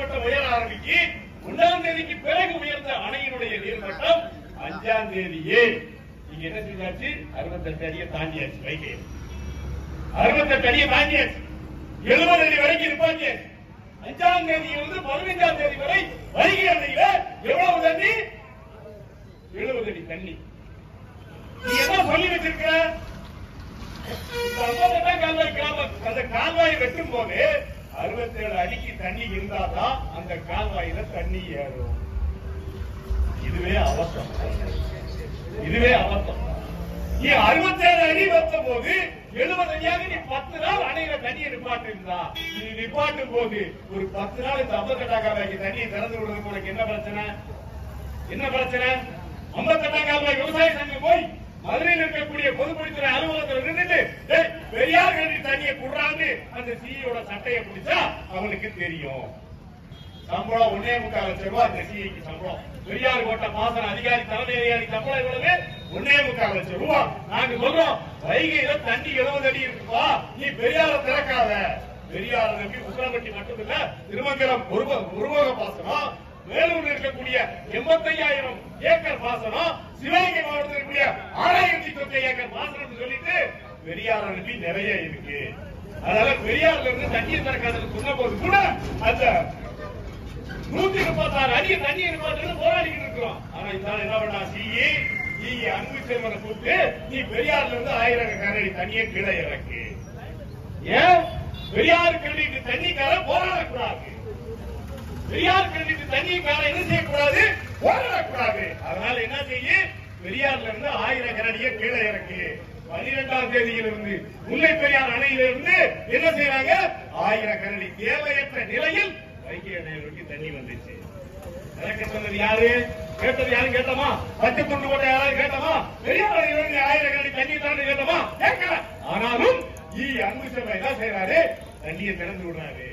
நீர்மட்டம் உயர ஆரம்பிச்சு ஒன்றாம் தேதிக்கு பிறகு உயர்ந்த அணையினுடைய நீர்மட்டம் அஞ்சாம் தேதியே நீங்க என்ன செஞ்சாச்சு அறுபத்தெட்டு அடியை தாண்டியாச்சு வைகை அறுபத்தெட்டு அடியை தாண்டியாச்சு எழுபது அடி வரைக்கும் இருப்பாச்சு அஞ்சாம் தேதியிலிருந்து பதினைஞ்சாம் தேதி வரை வைகை அணையில எவ்வளவு தண்ணி எழுபது அடி தண்ணி நீ என்ன சொல்லி வச்சிருக்க இந்த ஐம்பத்தெட்டாம் கால்வாய் கிராம அந்த கால்வாய் வெட்டும் போது அறுபத்தேழு அடிக்கு தண்ணி இருந்தாதான் அந்த கால்வாயில தண்ணி ஏறும் இதுவே அவசரம் இதுவே அவசரம் நீ அறுபத்தேழு அடி வந்த போது எழுபது அடியாக நீ பத்து நாள் அணையில தண்ணியை நிப்பாட்டு இருந்தா நீ நிப்பாட்டும் போது ஒரு பத்து நாள் இந்த ஐம்பத்தெட்டாம் கால்வாய்க்கு தண்ணியை திறந்து விடுறதுக்கு உனக்கு என்ன பிரச்சனை என்ன பிரச்சனை ஐம்பத்தெட்டாம் கால்வாய் விவசாய சங்கம் போய் மதுரையில் இருக்கக்கூடிய பொதுப்பணித்துறை அலுவலகத்தில் நின்றுட்டு "டேய், பெரியார் கண்டி தண்ணியை குடுறான்னு அந்த சிஇயோட சட்டையை பிடிச்சா அவனுக்கு தெரியும் சம்பளம் ஒன்னே முக்கால் லட்சம் ரூபாய் இந்த சிஐக்கு சம்பளம் பெரியார் கோட்ட பாசன அதிகாரி தலைமை அதிகாரி சம்பளம் எவ்வளவு ஒன்னே முக்கால் லட்சம் ரூபாய் நாங்க சொல்றோம் வைகையில தண்ணி எழுபது அடி இருக்குப்பா நீ பெரியார திறக்காத பெரியார் நம்பி உசிலம்பட்டி மட்டுமில்ல திருமங்கலம் உருவ- உருவக பாசனம் வேலூர்ல இருக்கக்கூடிய எண்பத்தையாயிரம் ஏக்கர் பாசனம் சிவகங்கை மாவட்டத்தில் இருக்கக்கூடிய ஆறாயிரத்தி தொண்ணூத்தி ஏக்கர் பாசனம் சொல்லிட்டு பெரியார் அனுப்பி நிறைய இருக்கு அதனால பெரியார்ல இருந்து தண்ணீர் திறக்காதுன்னு சொன்ன போது கூட அந்த நூத்தி முப்பத்தாறு அடி தண்ணி நிப்பாட்டு போராடிக்கிட்டு இருக்கிறோம் ஆனா இந்த ஆள் என்ன பண்ணா சிஇ இ அன்பு செல்வனை கூப்பிட்டு நீ பெரியார்ல இருந்து ஆயிரம் கரடி தண்ணியை கீழே இறக்கு ஏன் பெரியார் கண்டிட்டு தண்ணிக்கார போராடக்கூடாது பெரியார் கண்டிட்டு தண்ணிக்கார என்ன செய்யக்கூடாது போராடக்கூடாது அதனால என்ன செய்ய பெரியார்ல இருந்து ஆயிரம் கரடியை கீழே இறக்கு பன்னிரெண்டாம் தேதியிலிருந்து முல்லை பெரியார் அணையிலிருந்து என்ன செய்யறாங்க ஆயிரம் கரடி தேவையற்ற நிலையில் வைகை அணையை நோக்கி தண்ணி வந்துச்சு இறக்க சொன்னது யாரு கேட்டது யாரும் கேட்டோமா பச்சை துண்டு போட்ட யாராவது கேட்டோமா பெரியார் அணையிலிருந்து ஆயிரம் கரடி தண்ணி தான் கேட்டோமா கேட்கல ஆனாலும் ஈ அன்பு செல்வன் என்ன செய்யறாரு தண்ணியை திறந்து விடுறாரு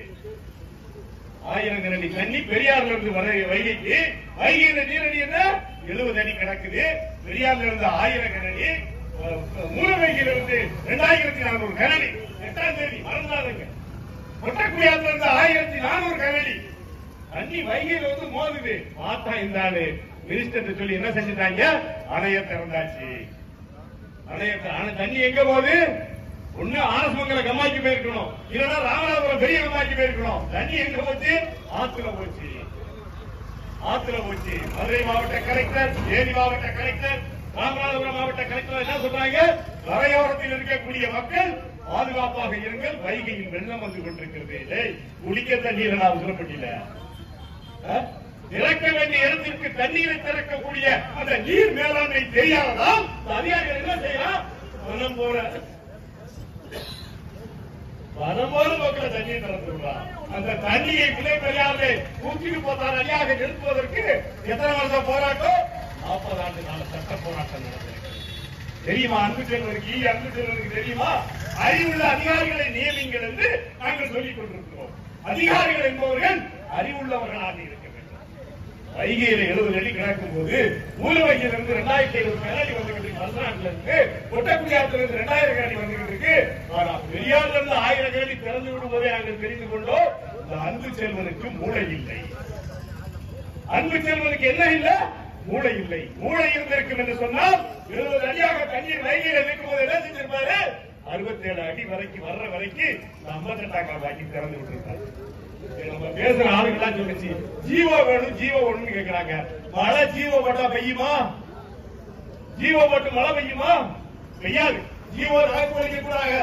ஆயிரம் கரடி தண்ணி பெரியார்ல இருந்து வர வைகைக்கு வைகையில நீரடி என்ன எழுபது அடி கிடக்குது பெரியார்ல இருந்து ஆயிரம் கரடி மூலவைகில இருந்து இரண்டாயிரத்தி நானூறு கரடி எட்டாம் தேதி மறந்துடாதுங்க ஒட்டக்குடியாத்துல இருந்து ஆயிரத்தி நானூறு கரடி தண்ணி வைகையில வந்து மோதுது பார்த்தா இந்த ஆளு மினிஸ்டர் சொல்லி என்ன செஞ்சுட்டாங்க அணைய திறந்தாச்சு அணைய அணை தண்ணி எங்க போகுது ஒண்ணு ஆனஸ்மங்கல கம்மாய்க்கு போயிருக்கணும் இல்லன்னா ராமநாதபுரம் பெரிய கம்மாய்க்கு போயிருக்கணும் தண்ணி எங்க போச்சு ஆத்துல போச்சு ஆத்துல போச்சு மதுரை மாவட்ட கலெக்டர் தேனி மாவட்ட கலெக்டர் ராமநாதபுரம் மாவட்ட கலெக்டர் என்ன சொல்றாங்க கரையோரத்தில் இருக்கக்கூடிய மக்கள் பாதுகாப்பாக இருங்கள் வைகையில் வெள்ளம் வந்து கொண்டிருக்கிறது டேய், குடிக்க தண்ணீர் நான் அவசரப்பட்டில திறக்க வேண்டிய இடத்திற்கு தண்ணீரை திறக்கக்கூடிய அந்த நீர் மேலாண்மை தெரியாததால் இந்த அதிகாரிகள் என்ன செய்யலாம் மனம் போற வரும்போது மக்கள் தண்ணியை திறந்துள்ளார் அந்த தண்ணியை விலை பெரியாரு நூற்றி முப்பத்தாறு அடியாக நிறுத்துவதற்கு எத்தனை வருஷம் போராட்டம் நாற்பது ஆண்டு கால சட்ட போராட்டம் நடந்திருக்கு தெரியுமா அன்பு செல்வருக்கு ஈ அன்பு செல்வருக்கு தெரியுமா அறிவுள்ள அதிகாரிகளை நியமிங்கள் என்று நாங்கள் சொல்லிக் கொண்டிருக்கிறோம் அதிகாரிகள் என்பவர்கள் அறிவுள்ளவர்களாக இருக்க வேண்டும் வைகையில எழுபது அடி கிடக்கும் போது மூலவையில இருந்து ரெண்டாயிரத்தி ஐநூறு கண்ணாடி வந்துகிட்டு இருக்கு மருதநாட்டுல இருக்கு ஒட்டக்குடியாத்துல இருந்து ரெண்டாயிரம் கண்ணாடி வந்துகிட்டு இருக்கு ஆனா பெரியார்ல இருந்து ஆயிரம் கண்ணாடி திறந்து விடுவதை நாங்கள் தெரிந்து கொண்டோம் இந்த அன்பு செல்வனுக்கு மூளை இல்லை அன்பு செல்வனுக்கு என்ன இல்ல மூளை இல்லை மூளை இருந்திருக்கும் என்று சொன்னால் எழுபது அடியாக தண்ணீர் வைகையில நிற்கும் போது என்ன செஞ்சிருப்பாரு அறுபத்தேழு அடி வரைக்கும் வர்ற வரைக்கும் ஐம்பத்தெட்டாம் கால் வாக்கி திறந்து விட்டுருப்பாரு இது நம்ம பேசுற ஆளுங்கெல்லாம் சொல்லுச்சு ஜீவோ வேணும் ஜீவோ வேணும்னு கேக்குறாங்க மழை ஜீவோ போட்டா பெய்யுமா ஜீவோ போட்டு மழை பெய்யுமா பெய்யாது ஜீவோ நாக்கு வலிக்க கூடாது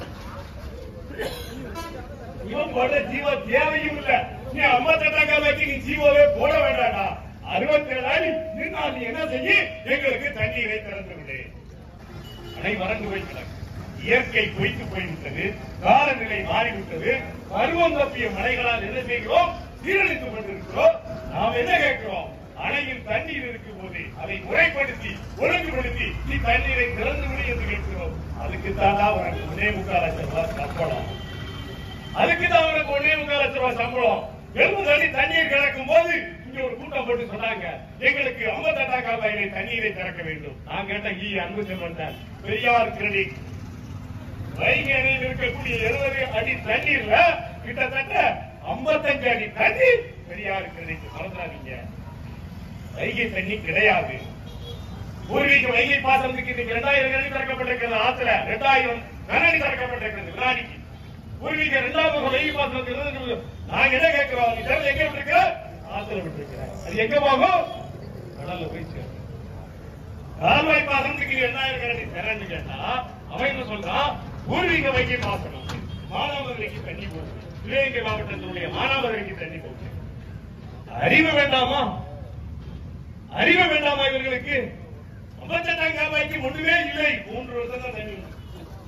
இவன் போட்ட ஜீவோ தேவையும் இல்ல நீ ஐம்பத்தெட்டாம் காலைக்கு நீ ஜீவோவே போட வேண்டாடா அறுபத்தேழு அடி நின்னா நீ என்ன செய்ய எங்களுக்கு தண்ணீரை திறந்து விடு அணை வறண்டு போய் கிடக்கு இயற்கை பொய்த்து போய்விட்டது காலநிலை மாறிவிட்டது பருவம் தப்பிய மழைகளால் என்ன செய்கிறோம் சீரழித்துக் கொண்டிருக்கிறோம் நாம் என்ன கேட்கிறோம் அணையில் தண்ணீர் இருக்கும் போது அதை முறைப்படுத்தி ஒழுங்குபடுத்தி நீ தண்ணீரை திறந்து விடு என்று கேட்கிறோம் அதுக்கு தாண்டா உனக்கு ஒன்னே முக்கால் லட்சம் ரூபாய் சம்பளம் அதுக்கு தான் உனக்கு ஒன்னே முக்கால் லட்சம் ரூபாய் சம்பளம் எழுபது அடி தண்ணீர் கிடக்கும் போது இங்க ஒரு கூட்டம் போட்டு சொன்னாங்க எங்களுக்கு ஐம்பத்தெட்டாம் கால்வாயிலை தண்ணீரை திறக்க வேண்டும் நான் கேட்ட ஈ அன்பு செல்வன் பெரியார் கிரெடிட் வைகை அணையில் இருக்கக்கூடிய எழுபது அடி தண்ணீர்ல கிட்டத்தட்ட 55 அடி தண்ணீர் பெரியாருக்கு நினைத்து மறந்துடாதீங்க வைகை தண்ணி கிடையாது பூர்வீக வைகை பாசனத்துக்கு இன்னைக்கு இரண்டாயிரம் கனடி திறக்கப்பட்டிருக்கிறது ஆத்துல இரண்டாயிரம் கனடி திறக்கப்பட்டிருக்கிறது வினாடிக்கு பூர்வீக இரண்டாவது ஒரு வைகை பாசனத்துக்கு இருந்து நாங்க என்ன கேட்கிறோம் நீ திறந்து எங்க விட்டுருக்க ஆத்துல விட்டுருக்க அது எங்க போகும் கடல்ல போய் சேரும் கால்வாய் பாசனத்துக்கு இரண்டாயிரம் கனடி திறன்னு கேட்டா அவன் என்ன சொல்றான் பூர்வீக வைகை பாசனம் மானாமதுரைக்கு தண்ணி போகுது சிவகங்கை மாவட்டத்தினுடைய மானாமதுரைக்கு தண்ணி போகுது அறிவு வேண்டாமா அறிவு வேண்டாமா இவர்களுக்கு ஐம்பத்தெட்டாம் காவாய்க்கு ஒண்ணுமே இல்லை மூன்று வருஷம் தான் தண்ணி உண்டு.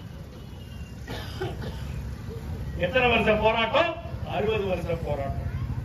எத்தனை வருஷ போராட்டம் அறுபது வருஷ போராட்டம்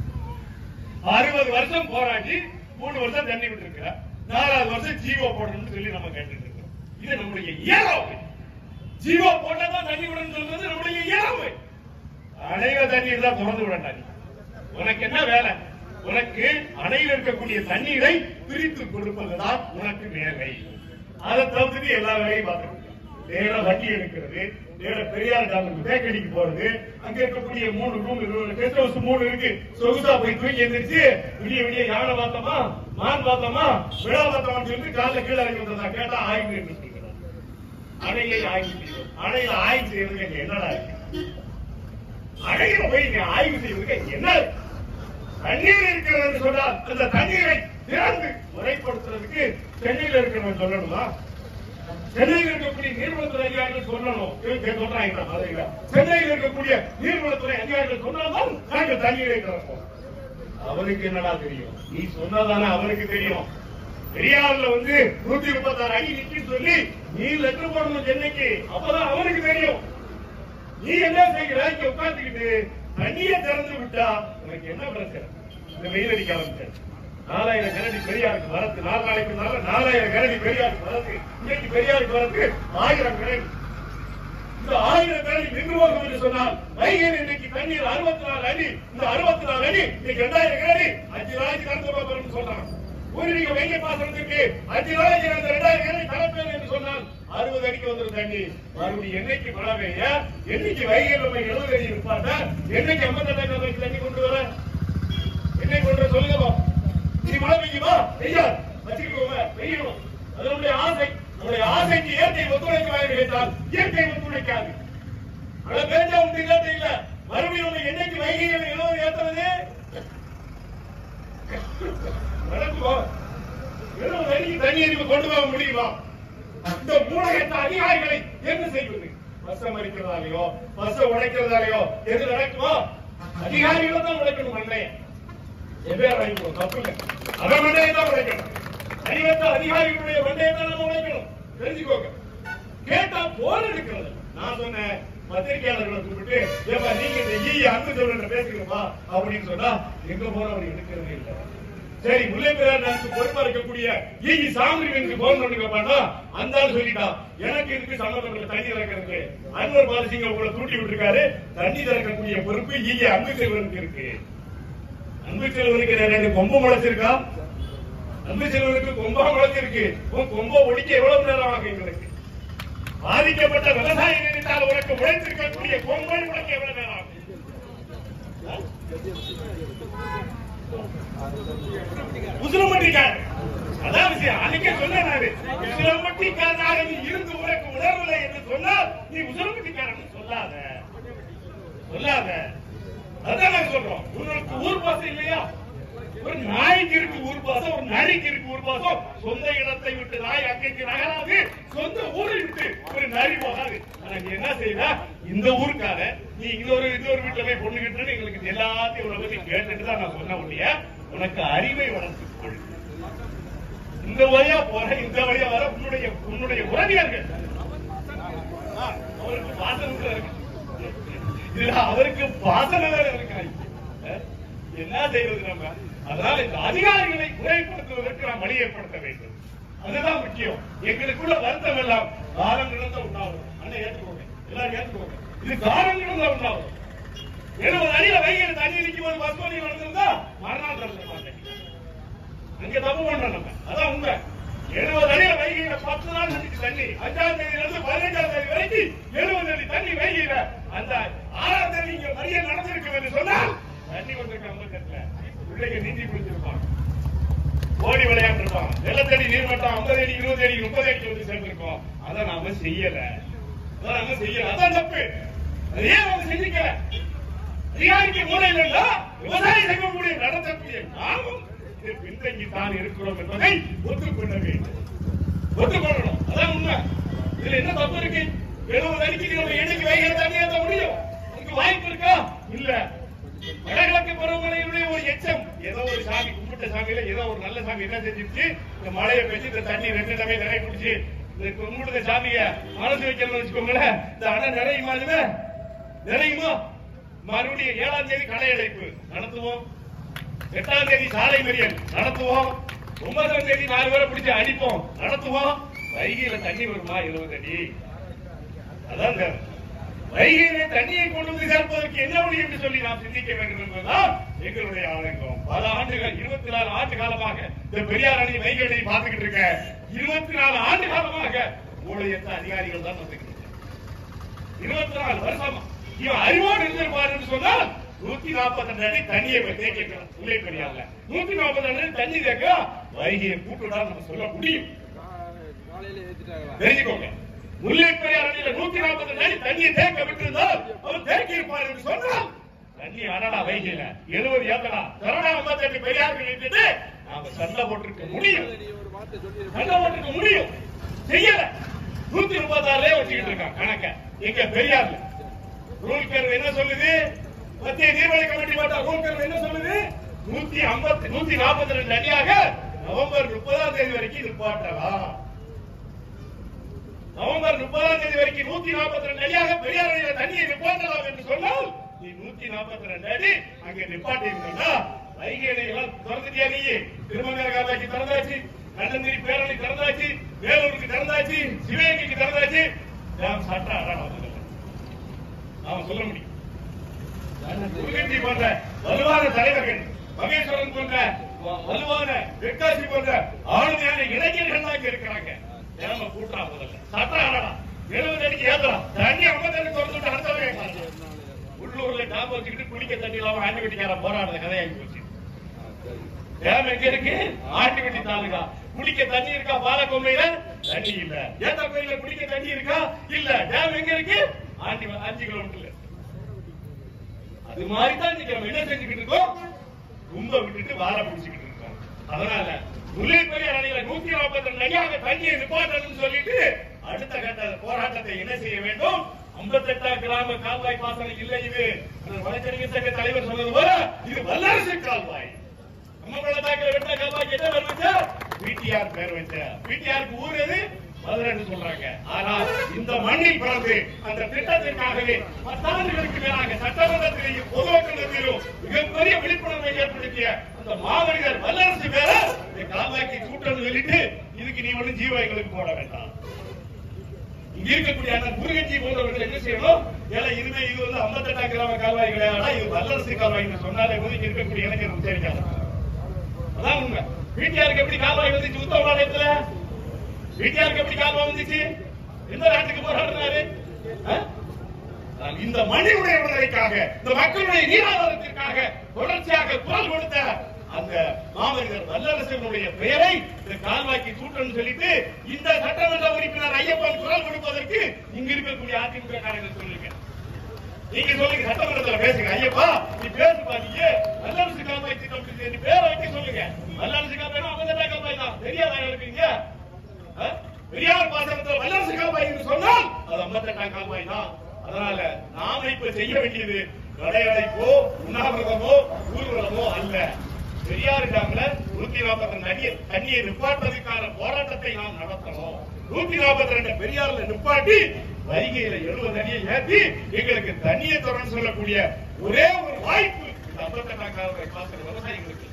அறுபது வருஷம் போராடி மூணு வருஷம் தண்ணி விட்டு நாலாவது வருஷம் ஜீவோ போடணும்னு சொல்லி நம்ம கேட்டுட்டு இருக்கோம் இது நம்முடைய இயலாமை ஜீவோ போட்டதான் தண்ணி விடணும்னு சொல்றது நம்முடைய இயலாமை அணையில தண்ணீர் தான் திறந்து விடண்டா நீ உனக்கு என்ன வேலை உனக்கு அணையில் இருக்கக்கூடிய தண்ணீரை பிரித்து கொடுப்பதுதான் உனக்கு வேலை அதை தவிர்த்துட்டு எல்லா வேலையும் பார்த்துட்டு நேர வண்டி எடுக்கிறது நேர பெரியார் டாமுக்கு பேக்கடிக்கு போறது அங்க இருக்கக்கூடிய மூணு ரூம் கெஸ்ட் ஹவுஸ் மூணு இருக்கு சொகுசா போய் தூங்கி எந்திரிச்சு விடிய விடிய யானை பார்த்தோமா மான் பார்த்தோமா விழா பார்த்தோமான்னு சொல்லிட்டு காலைல கீழே இறங்கி வந்ததா கேட்டா ஆய்வு என்று சொல்கிறார் அணையை ஆய்வு செய்யும் அணையில ஆய்வு செய்யறதுக்கு அங்க என்னடா இருக்கு அணையில போய் நீ ஆய்வு செய்வதற்கு என்ன இருக்கு? தண்ணீர் இருக்கிறது என்று சொன்னால் அந்த தண்ணீரை திறந்து முறைப்படுத்துறதுக்கு சென்னையில் இருக்கிறவன் சொல்லணுமா சென்னையில் இருக்கக்கூடிய நீர்வளத்துறை அதிகாரிகள் சொல்லணும் இவங்க சொல்றாங்க மதுரையில சென்னையில் இருக்கக்கூடிய நீர்வளத்துறை அதிகாரிகள் சொன்னால்தான் நாங்கள் தண்ணீரை திறப்போம் அவனுக்கு என்னடா தெரியும் நீ சொன்னதானே அவனுக்கு தெரியும் பெரியார்ல வந்து நூத்தி முப்பத்தாறு அடி நிக்கி சொல்லி நீ லெட்டர் போடணும் சென்னைக்கு அப்பதான் அவனுக்கு தெரியும் நீ என்ன செய்கிற இங்க உட்கார்ந்துக்கிட்டு தண்ணியை திறந்து விட்டா உனக்கு என்ன பிரச்சனை இந்த வெயில் அடிக்க ஆரம்பிச்சேன் நாலாயிரம் கரடி பெரியாருக்கு வரது நாலு நாளைக்கு நாள் நாலாயிரம் கரடி பெரியாருக்கு வரது இன்னைக்கு பெரியாருக்கு வரது ஆயிரம் கரடி இந்த ஆயிரம் கரடி நின்று போகும் என்று சொன்னால் வைகையில் இன்னைக்கு தண்ணீர் அறுபத்தி நாலு அடி இந்த அறுபத்தி நாலு அடி இன்னைக்கு ரெண்டாயிரம் கரடி அஞ்சு நாளைக்கு திறந்து போகிறோம்னு சொல்றாங்க பூர்வீக வெங்கை பாசனத்துக்கு அஞ்சு நாளைக்கு அந்த ரெண்டாயிரம் கரடி கலப்பேன் என்று சொன்னால் அறுபது அடிக்கு வந்துடும் தண்ணி மறுபடியும் என்னைக்கு மழை பெய்ய என்னைக்கு வைகையில் நம்ம எழுபது அடி இருப்பாங்க என்னைக்கு ஐம்பத்தெட்டாம் காலைக்கு தண்ணி கொண்டு வர என்னைக்கு கொண்டு வர சொல்லுங்க பாப்போம். இனி மழை பெய்யுமா பெய்யாது வச்சுக்கோங்க பெய்யணும் அது நம்முடைய ஆசை நம்முடைய ஆசைக்கு இயற்கை ஒத்துழைக்க கேட்டால் இயற்கை ஒத்துழைக்காது மழை பெய்ஞ்சா உண்டு இல்லாட்ட இல்ல மறுபடியும் நம்ம என்னைக்கு வைகையில் எழுபது ஏத்துறது நடக்குமா எழுபது அடிக்கு தண்ணீர் கொண்டு போக முடியுமா இந்த மூலகத்த அதிகாரிகளை என்ன செய்வது பஸ்ஸை மறிக்கிறதாலையோ பஸ்ஸை உடைக்கிறதாலையோ எது நடக்குமோ அதிகாரிகளை தான் உடைக்கணும் மண்ணைய எவ்வேறு வாங்கிக்கணும் தப்பு இல்லை அவன் மண்டையை தான் உடைக்கணும் அறிவத்த அதிகாரிகளுடைய மண்டையை தான் நம்ம உடைக்கணும் தெரிஞ்சுக்கோங்க கேட்டா போர் எடுக்கிறது நான் சொன்னேன் பத்திரிகையாளர்களை கூப்பிட்டு ஏப்பா நீங்க இந்த ஈ அன்பு சொல்ற பேசுங்கப்பா அப்படின்னு சொன்னா எங்க போனவர் எடுக்கிறதே இல்லை சரி முல்லை பெரியார் நகருக்கு பொறுப்பா இருக்கக்கூடிய ஈ சாமி போன் பண்ணுங்கப்பான்னா அந்த ஆள் சொல்லிட்டான் எனக்கு இதுக்கு சம்பந்தப்பட்ட தண்ணி திறக்கிறது அன்வர் பாலசிங்க உங்களை தூண்டி விட்டுருக்காரு தண்ணி திறக்கக்கூடிய பொறுப்பு ஈ அன்பு செல்வனுக்கு இருக்கு அன்பு செல்வனுக்கு ரெண்டு கொம்பு முளைச்சிருக்கா அன்பு செல்வனுக்கு கொம்பா முளைச்சிருக்கு உன் கொம்ப ஒடிக்க எவ்வளவு நேரம் ஆகும் எங்களுக்கு பாதிக்கப்பட்ட விவசாயி நினைத்தால் உனக்கு உழைத்திருக்கக்கூடிய கொம்பை உனக்கு எவ்வளவு நேரம் ஆகும் உசுரமட்டிக்கார் அதான் விஷயம் அன்னைக்கே சொன்னேன் நானு உசுரமட்டிக்காரனாக நீ இருந்து உனக்கு உணர்வில்லை என்று சொன்னால் நீ உசுரமட்டிக்காரன் சொல்லாத சொல்லாத அதான் நாங்க சொல்றோம் உனக்கு ஊர் பாசம் இல்லையா ஒரு நாய்க்கு இருக்கு ஊர் பாசம் ஒரு நரிக்கு இருக்கு ஊர் பாசம் சொந்த இடத்தை விட்டு நாய் அக்கைக்கு நகராது சொந்த ஊரை விட்டு ஒரு நரி போகாது ஆனா நீ என்ன செய்யற இந்த ஊருக்கார நீ இன்னொரு இன்னொரு வீட்டுல போய் பொண்ணு கிட்டு எங்களுக்கு எல்லாத்தையும் உங்களை பத்தி கேட்டுட்டு தான் நான் சொன்ன முடிய உனக்கு அறிவை வளர்த்துக் கொள் இந்த வழியா போற இந்த வழியா வர உன்னுடைய உன்னுடைய உறவினர்கள் ஆ, அவருக்கு பாசனம் கூட இருக்கு இதுல அவருக்கு பாசனம் வேற இருக்காய் என்ன செய்வது நம்ம அதனால இந்த அதிகாரிகளை குறைப்படுத்துவதற்கு நாம் வழி ஏற்படுத்த வேண்டும் அதுதான் முக்கியம் எங்களுக்குள்ள வருத்தம் எல்லாம் காலம் கிடந்த உண்டாகும் அண்ணன் ஏற்றுக்கோங்க எல்லாரும் ஏற்றுக்கோங்க இது காலம் கிடந்த உண்டாகும் எழுபது அடியில வைகிற தண்ணி நிற்கும் போது பஸ் பண்ணி வந்திருந்தா மறுநாள் திறந்து மாட்டேன் அங்க தப்பு பண்றோம் நம்ம அதான் உண்மை எழுபது அடியில வைகையில பத்து நாள் நின்றுச்சு தண்ணி அஞ்சாம் தேதியில இருந்து பதினஞ்சாம் தேதி வரைக்கும் எழுபது அடி தண்ணி வைகையில அந்த ஆறாம் தேதி இங்க மறியல் நடந்திருக்கு என்று சொன்னால் தண்ணி வந்திருக்கு ஐம்பத்தெட்டுல பிள்ளைங்க நீந்தி குளிச்சிருப்பாங்க ஓடி விளையாண்டு இருப்பான் நிலத்தடி நீர்மட்டம் ஐம்பது அடி இருபது அடி முப்பது அடி வந்து சேர்ந்திருக்கோம் அதை நாம செய்யல அதை நாம செய்யல அதான் தப்பு அது ஏன் நாம செஞ்சுக்கல அதிகாரிக்கு மூளை இல்லைன்னா விவசாய சங்கக்கூடிய நடத்தக்கூடிய நாமும் இது பின்தங்கி தான் இருக்கிறோம் என்பதை ஒத்துக்கொள்ள வேண்டும் ஒத்துக்கொள்ளணும் அதான் உண்மை இதுல என்ன தப்பு இருக்கு எழுபது அடிக்கு நம்ம எண்ணிக்கை வைகிற தண்ணி ஏற்ற முடியும் அதுக்கு வாய்ப்பு இருக்கா இல்ல வடகிழக்கு பருவமழையினுடைய ஒரு எச்சம் ஏதோ ஒரு சாமி கும்பிட்ட சாமியில ஏதோ ஒரு நல்ல சாமி என்ன செஞ்சிருச்சு இந்த மழையை பெஞ்சு இந்த தண்ணி ரெண்டு டமே நிறைய குடிச்சு இந்த கும்பிடுத சாமிய மனசு வைக்கணும்னு வச்சுக்கோங்களேன் இந்த அணை நிறையுமா இதுல நிறையுமா மறுபடியும் ஏழாம் தேதி கடை அடைப்பு நடத்துவோம் எட்டாம் தேதி சாலை மறியல் நடத்துவோம் ஒன்பதாம் தேதி நாலு பேரை பிடிச்சு அடிப்போம் நடத்துவோம் வைகையில தண்ணி வருமா இருபது அடி அதான் தேவை. வைகையிலே தண்ணியை கொண்டு வந்து சேர்ப்பதற்கு என்ன வழி என்று சொல்லி நாம் சிந்திக்க வேண்டும் என்பதுதான் எங்களுடைய ஆதங்கம் பல ஆண்டுகள் இருபத்தி நாலு ஆண்டு காலமாக இந்த பெரியார் அணி வைகை அணி பார்த்துக்கிட்டு இருக்க இருபத்தி நாலு ஆண்டு காலமாக ஊழியத்த அதிகாரிகள் தான் வந்துகிட்டு இருக்காங்க. இருபத்தி நாலு வருஷமா இவன் அறிவோடு இருந்திருப்பாருன்னு சொன்னால் நூத்தி நாற்பத்தி ரெண்டு அடி தண்ணியை தேக்கிக்கலாம் உள்ளே பெரியார்ல நூத்தி நாற்பத்தி ரெண்டு அடி தண்ணி தேக்க வைகையை கூட்டுதான் நம்ம சொல்ல முடியும் காலையில ஏத்திட்டாங்களா தெரிஞ்சுக்கோங்க முல்லை பெரியார் அணையில நூத்தி நாற்பது அடி தண்ணியை தேக்க விட்டிருந்தால் அவர் தேக்கி இருப்பார் என்று சொன்னால் தண்ணி அடடா வைகல எழுபது ஏத்தடா கரோனா ஐம்பத்தி எட்டு பெரியார்கள் நின்றுட்டு நாம சண்டை போட்டிருக்க முடியும் நீ ஒரு வார்த்தை சொல்லி சண்டை போட்டிருக்க முடியும் செய்யல நூத்தி முப்பத்தாறுலயே வச்சுக்கிட்டு இருக்கான் கணக்க எங்க பெரியார்ல ரூல் கர்வ் என்ன சொல்லுது மத்திய நீர்வழி கமிட்டி மாட்டா ரூல் கர்வ் என்ன சொல்லுது நூத்தி ஐம்பத்தி நூத்தி நாற்பத்தி ரெண்டு அடியாக நவம்பர் முப்பதாம் தேதி வரைக்கும் நிப்பாட்டலாம் நவம்பர் முப்பதாம் தேதி வரைக்கும் நூத்தி நாற்பத்தி ரெண்டு அடியாக பெரியார் அணையில தண்ணியை நிப்பாட்டலாம் என்று சொன்னால் நீ நூத்தி நாற்பத்தி ரெண்டு அடி அங்க நிப்பாட்டி இருந்தா வைகை அணைகளால் திறந்துட்டியா நீ திருமங்கல காலாட்சி திறந்தாச்சு கண்டந்திரி பேரணி திறந்தாச்சு வேலூருக்கு திறந்தாச்சு சிவகங்கைக்கு திறந்தாச்சு நாம் சட்டம் அதான் வந்து நாம சொல்ல முடியும் முருகன்ஜி போன்ற வலுவான தலைவர்கள் மகேஸ்வரன் போன்ற வ- வலுவான வெக்காசி போன்ற ஆளுமையான இளைஞர்கள் தான் இங்க இருக்கிறாங்க நாம கூட்டா முதல்ல சட்டம் ஆடலாம் எழுபது அடிக்கு ஏத்தலாம் தண்ணி ஐம்பது அடி திறந்துட்டு அடுத்தவங்க கேட்கலாம். உள்ளூர்ல டாப் வச்சுக்கிட்டு குடிக்க தண்ணி இல்லாம ஆண்டிவெட்டிக்கார போராடுற கதையாகி போச்சு டேம் எங்க இருக்கு ஆண்டிவெட்டி தாலுகா குடிக்க தண்ணி இருக்கா பாலக்கொம்மையில தண்ணி இல்ல ஏத்த கோயில குடிக்க தண்ணி இருக்கா இல்ல டேம் எங்க இருக்கு ஆண்டி அஞ்சு கிலோமீட்டர்ல அது மாதிரி தான் இன்னைக்கு நம்ம என்ன செஞ்சுக்கிட்டு இருக்கோம் கும்ப விட்டுட்டு வார பிடிச்சுக்கிட்டு இருக்கோம் அதனால முல்லை பெரியார் அணையில நூத்தி நாற்பத்தி ரெண்டு அடியாக தண்ணியை நிப்பாட்டணும்னு சொல்லிட்டு அடுத்த கட்ட போராட்டத்தை என்ன செய்ய வேண்டும் ஐம்பத்தெட்டாம் கிராம கால்வாய் பாசனம் இல்லை இது வழக்கறிஞர் சங்க தலைவர் சொன்னது போல இது வல்லரசு கால்வாய் நம்ம பள்ளத்தாக்கில் வெட்ட கால்வாய்க்கு என்ன பேர் வச்சா பிடிஆர் பேர் வச்ச பிடிஆருக்கு ஊர் எது மதுரைன்னு சொல்றாங்க ஆனால் இந்த மண்ணில் பிறந்து அந்த திட்டத்திற்காகவே பத்தாண்டுகளுக்கு மேலாக சட்டமன்றத்திலேயும் பொதுமக்களிலும் மிகப்பெரிய விழிப்புணர்வை ஏற்படுத்திய அந்த மாமனிதர் வல்லரசு பேர இந்த கால்வாய்க்கு கூட்டம் சொல்லிட்டு இதுக்கு நீ ஒண்ணு ஜீவ எங்களுக்கு போட வேண்டாம் இங்க இருக்கக்கூடிய அண்ணன் முருகஞ்சி போன்றவர்கள் என்ன செய்யணும் ஏன்னா இதுவே இது வந்து ஐம்பத்தெட்டாம் கிராம கால்வாய் கிடையாதா இது வல்லரசு கால்வாய்னு சொன்னாலே போது இங்க இருக்கக்கூடிய இளைஞர் உச்சரிக்காங்க அதான் உண்மை வீட்டியாருக்கு எப்படி கால்வாய் வந்துச்சு உத்தம நாடகத்துல வீட்டியாருக்கு எப்படி கால்வாய் வந்துச்சு எந்த நாட்டுக்கு போராடினாரு ஆ? நான் இந்த மண்ணினுடைய விடுதலைக்காக இந்த மக்களுடைய நீராதாரத்திற்காக தொடர்ச்சியாக குரல் கொடுத்த அந்த மாமனிதர் வல்லரசனுடைய பெயரை இந்த கால்வாய்க்கு சூட்டணும்னு சொல்லிட்டு இந்த சட்டமன்ற உறுப்பினர் ஐயப்பன் குரல் கொடுப்பதற்கு இங்க இருக்கக்கூடிய அதிமுக காரர்கள் சொல்லுங்க நீங்க சொல்லுங்க சட்டமன்றத்துல பேசுங்க ஐயப்பா நீ பேசுப்பா நீங்க வல்லரசு கால்வாய் திட்டம் நீ பேரை வைக்க சொல்லுங்க வல்லரசு கால்வாய் அவங்க கால்வாய் தான் தெரியாதா இருக்கீங்க ஆ? பெரியார் பாசனத்தில் வல்லரசு கால்வாய் என்று சொன்னால் அது ஐம்பத்தெட்டாம் கால்வாய் தான் அதனால நாம இப்ப செய்ய வேண்டியது கடையடைப்போ உண்ணாவிரதமோ ஊர்வலமோ அல்ல பெரியார் டேம்ல நூத்தி நாற்பத்தி ரெண்டு அடி தண்ணியை நிப்பாட்டுறதுக்கான போராட்டத்தை நாம் நடத்தணும் நூத்தி நாற்பத்தி ரெண்டு பெரியார்ல நிப்பாட்டி வைகையில எழுபது அடியை ஏத்தி எங்களுக்கு தண்ணியை தொடர்ந்து சொல்லக்கூடிய ஒரே ஒரு வாய்ப்பு இந்த ஐம்பத்தெட்டாம் கால்வாய் பாசன விவசாயிகளுக்கு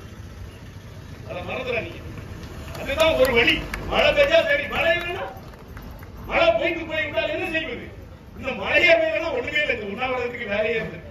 அதை மறந்துடாதீங்க அதுதான் ஒரு வழி மழை பெய்யா சரி மழை இல்லைன்னா மழை போய்க்கு போய் விட்டால் என்ன செய்வது இந்த மழையே பெய்யலன்னா ஒண்ணுமே இல்லை இந்த உண்ணாவிரதத்துக்கு வேலையே இருந்து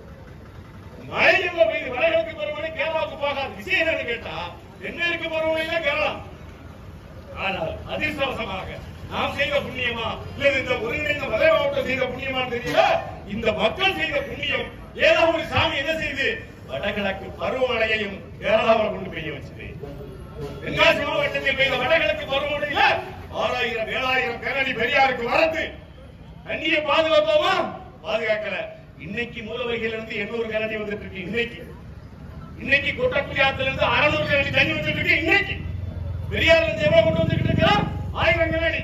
மழை இல்ல பெய்யுது வடகிழக்கு பருவமழை கேரளாவுக்கு போகாது விஷயம் என்னன்னு கேட்டா தென்மேற்கு பருவமழை கேரளா ஆனால் அதிர்ஷ்டவசமாக நாம் செய்த புண்ணியமா இல்ல இந்த ஒருங்கிணைந்த மதுரை மாவட்டம் செய்த புண்ணியமான்னு தெரியல இந்த மக்கள் செய்த புண்ணியம் ஏதோ ஒரு சாமி என்ன செய்யுது வடகிழக்கு பருவமழையையும் கேரளாவில் கொண்டு பெய்ய வச்சது தென்காசி மாவட்டத்தில் பெய்த வடகிழக்கு பருவமழையில ஆறாயிரம் ஏழாயிரம் பேரணி பெரியாருக்கு வரத்து தண்ணியை பாதுகாப்போமா பாதுகாக்கல இன்னைக்கு மூலவைகள் இருந்து எண்ணூறு கரண்டி வந்துட்டு இருக்கு இன்னைக்கு இன்னைக்கு கொட்டக்குடியாத்துல இருந்து அறுநூறு கரண்டி தண்ணி வந்துட்டு இருக்கு இன்னைக்கு பெரியார்ல இருந்து எவ்வளவு கொண்டு வந்துட்டு இருக்கிறா ஆயிரம் கரண்டி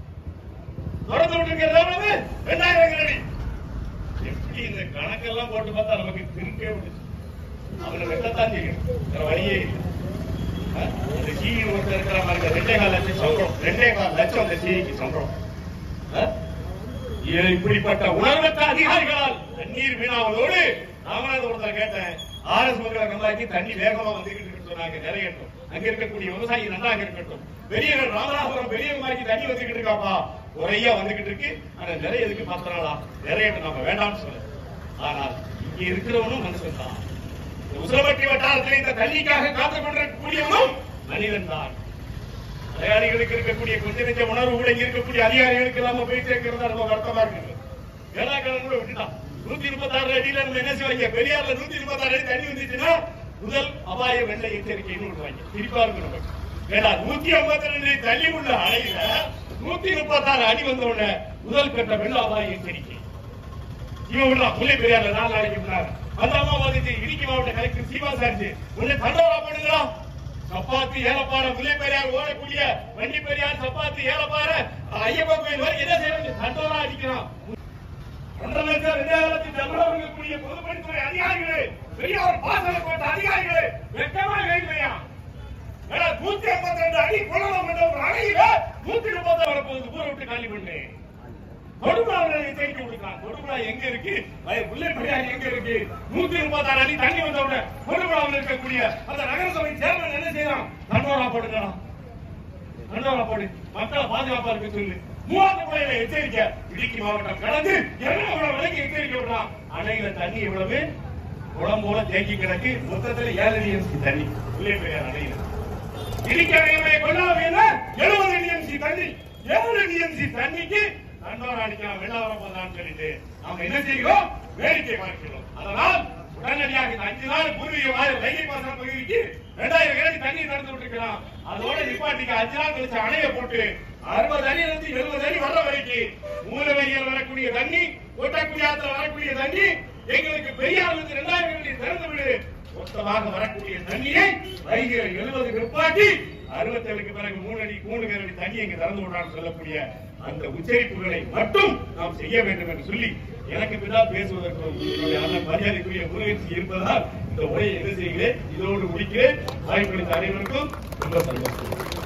தொடர்ந்து விட்டு இருக்கிறது எவ்வளவு ரெண்டாயிரம் கரண்டி எப்படி இந்த கணக்கெல்லாம் போட்டு பார்த்தா நமக்கு திருப்பே விடுச்சு அவனை வெட்டத்தான் செய்யும் வேற வழியே இல்லை ஆ? அந்த சிஇ ஒருத்தர் இருக்கிற மாதிரி ரெண்டே கால் லட்சம் சம்பளம் ரெண்டே கால் லட்சம் அந்த சிஇக்கு சம்பளம் ஆ? இது இப்படிப்பட்ட உணர்வற்ற அதிகாரிகளால் தண்ணீர் வீணாவதோடு ராமநாதபுரத்தில் கேட்டேன் ஆர் எஸ் மக்களை நம்பாக்கி தண்ணி வேகமா வந்துகிட்டு இருக்குன்னு சொன்னாங்க நிறையட்டும் அங்க இருக்கக்கூடிய விவசாயி நன்றாக இருக்கட்டும் பெரிய ராமநாதபுரம் பெரிய மாய்க்கு தண்ணி வந்துகிட்டு இருக்காப்பா குறையா வந்துகிட்டு இருக்கு ஆனா நிறைய எதுக்கு பத்து நாளா நிறையட்டும் நம்ம வேண்டாம்னு சொல்ல ஆனால் இங்க இருக்கிறவனும் மனுஷன் தான் உசிலம்பட்டி வட்டாரத்தில் இந்த தண்ணிக்காக காத்துக் கொண்டிருக்கக்கூடியவனும் மனிதன் தான் அதிகாரிகளுக்கு இருக்கக்கூடிய கொஞ்ச நெஞ்ச உணர்வு கூட இங்க இருக்கக்கூடிய அதிகாரிகளுக்கு இல்லாம போய் சேர்க்கிறது ரொம்ப வருத்தமா இருக்குது வேளாக்கடன் கூட விட்டுட்டான் நூத்தி முப்பத்தி ஆறு அடியில நம்ம என்ன செய்வாங்க பெரியார்ல நூத்தி முப்பத்தி ஆறு அடி தண்ணி வந்துச்சுன்னா முதல் அபாய வெள்ள எச்சரிக்கைன்னு விடுவாங்க சிரிப்பா இருக்கு நமக்கு ஏடா நூத்தி ஐம்பத்தி ரெண்டு தள்ளி உள்ள அணையில நூத்தி முப்பத்தி ஆறு அடி வந்த உடனே முதல் கட்ட வெள்ள அபாய எச்சரிக்கை இவன் விடுறான் முல்லை பெரியார்ல நாலு நாளைக்கு முன்னாடி அந்த அம்மா வந்துச்சு இடுக்கி மாவட்ட கலெக்டர் சீமா சார்ஜ் உன்னை தண்டோரா பண்ணுங்களா சப்பாத்தி ஏலப்பாறை முல்லை பெரியார் ஓடக்கூடிய வண்டி பெரியார் சப்பாத்தி ஏலப்பாறை ஐயப்பா கோயில் வரை என்ன செய்யறாங்க தண்டோரா அடிக்கிறான் ஒன்றரை லட்சம் ரெண்டாயிரம் லட்சம் தமிழகம் இருக்கக்கூடிய பொதுப்பணித்துறை அதிகாரிகளே பெரியார் பாசன கோட்ட அதிகாரிகளே வெக்கமா வேண்டுமையா ஏடா, நூத்தி ஐம்பத்தி ரெண்டு அடி குளம் கொண்ட ஒரு அணையில நூத்தி முப்பத்தி வரப்போகுது ஊரை விட்டு காலி பண்ணு தொடுபுழாவை எச்சரிக்கை விடுக்கிறான் தொடுபுழா எங்க இருக்கு வய- முல்லை பெரியார் எங்க இருக்கு நூத்தி முப்பத்தாறு அடி தண்ணி வந்த உடனே தொடுபுழாவில் இருக்கக்கூடிய அந்த நகரசபை சேர்மன் என்ன செய்யலாம் தண்டோரா போடுக்கலாம் தண்டோரா போடு மக்களை பாதுகாப்பா இருக்க சொல்லு மூவாத்து புழையில எச்சரிக்கை இடுக்கி மாவட்டம் கடந்து எவ்வளவு வரைக்கும் எச்சரிக்கை விடுறான் அணையில தண்ணி எவ்வளவு குளம் போல தேக்கி கிடக்கு மொத்தத்துல ஏழு டிஎம்சி தண்ணி முல்லை பெரியார் அணையில இடிக்க அணையுடைய கொள்ளாமை என்ன எழுபது டிஎம்சி தண்ணி ஏழு டிஎம்சி தண்ணிக்கு தண்டோரம் அடிக்கலாம் வெள்ளம் வரப்போதான்னு சொல்லிட்டு நாம என்ன செய்கிறோம் வேடிக்கை பார்க்கிறோம் அதனால் உடனடியாக இந்த அஞ்சு நாள் பூர்வீக வாய் வைகை பாசன பகுதிக்கு ரெண்டாயிரம் கிணறு தண்ணி திறந்து விட்டுருக்கலாம் அதோட நிப்பாட்டிக்கு அஞ்சு நாள் கழிச்சு அணைய போட்டு அறுபது அடி இருந்து எழுபது அடி வர்ற வரைக்கும் மூலவரியில் வரக்கூடிய தண்ணி கொட்டக்கூடிய ஆத்துல வரக்கூடிய தண்ணி எங்களுக்கு பெரியார் வந்து ரெண்டாயிரம் கிணறு திறந்து விடு மொத்தமாக வரக்கூடிய தண்ணியை வைகை எழுபது நிப்பாட்டி அறுபத்தேழுக்கு பிறகு மூணு அடி மூணு அடி தண்ணி இங்க திறந்து விடுறான்னு சொல்லக்கூடிய அந்த உச்சரிப்புகளை மட்டும் நாம் செய்ய வேண்டும் என்று சொல்லி எனக்கு பின்னால் பேசுவதற்கு என்னுடைய அண்ணன் மரியாதைக்குரிய முருகன் இருப்பதால் இந்த உரையை என்ன செய்கிறேன் இதோடு முடிக்கிறேன் வாய்ப்பளித்த அனைவருக்கும் ரொம்ப சந்தோஷம்